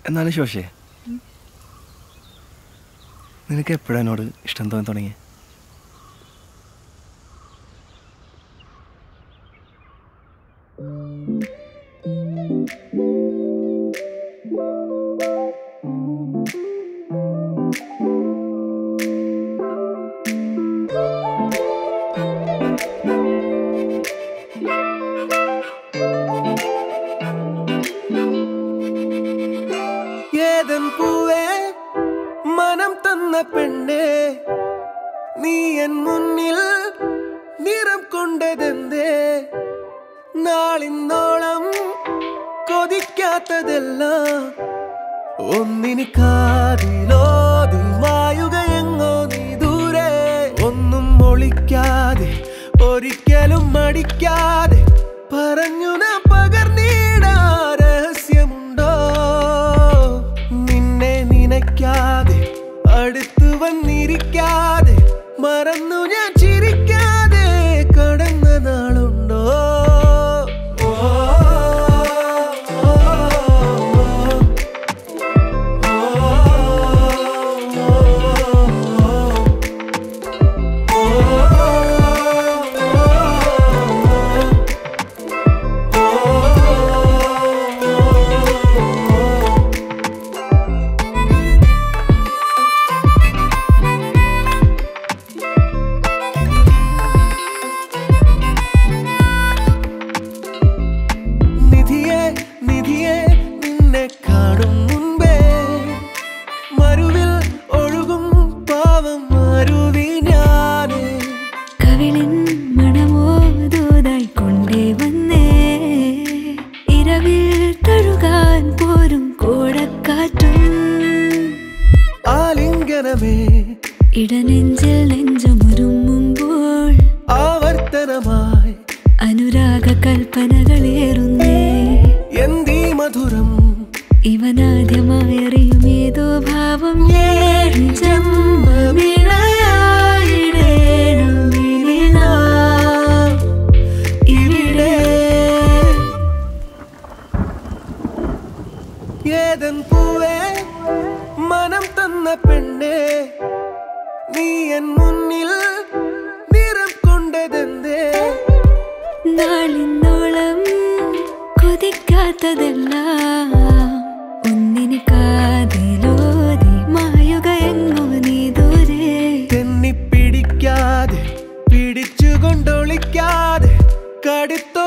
എന്നാലും ശോശേ നിനക്ക് എപ്പോഴാ എന്നോട് ഇഷ്ടം തോന്നി തുടങ്ങി ഏതൻ പൂവേ മനം തന്ന പെണ്ണേ നീ എൻ മുന്നിൽ നിറം കൊണ്ടതെന്തേ നാളിന്നോളം കൊതിക്കാത്തതെല്ലാം ഒന്നിനി കാതിലോതിൽ മായുകയെങ്ങോ നീ ദൂരെ ഒന്നും ഒളിക്കാതെ ഒരിക്കലും മടിക്കാതെ പറഞ്ഞു ഞാൻ പകർന്നീടാ രഹസ്യമുണ്ടോ നിന്നെ നനയ്ക്കാതെ അടുത്തു വന്നിരിക്കാതെ മറന്നു ഞാൻ ചിരിക്കാതെ കടന്ന നാളുണ്ടോ ഓ, ഓ, ഓ, നിധിയെ നിധിയെ നിന്നെ കാണും മുൻപേ മരുവിൽ ഒഴുകും പാവം മരുവി ഞാനേ കവിളിൻ മണമോ ദൂതായി കൊണ്ടേ വന്നേ ഇരവിൽ തഴുകാൻ പോരും കോടക്കാറ്റും ആലിംഗനമേ ഇടനെഞ്ചിൽ നെഞ്ചമുരുമ്മുമ്പോൾ ആവർത്തനമായി അനുരാഗ കൽപ്പനകളേറുന്നേ എന്തീ മധുരം ഇവനാദ്യമായി അറിയും ഏതോ ഭാവം ഏഴ് ജന്മമിണയായിടേണം ഇനി നാം ഇവിടെ ഏതൻ പൂവേ മനം തന്ന പെണ്ണേ നീ എൻ മുന്നിൽ നിറം കൊണ്ടതെന്തേ നാളിന്നോളം കൊതിക്കാത്തതെല്ലാം ഒന്നിന് കാതിലോതി മായുകയെങ്ങോ നീ ദൂരെ തെന്നി പിടിക്കാതെ പിടിച്ചുകൊണ്ടൊളിക്കാതെ കടുത്ത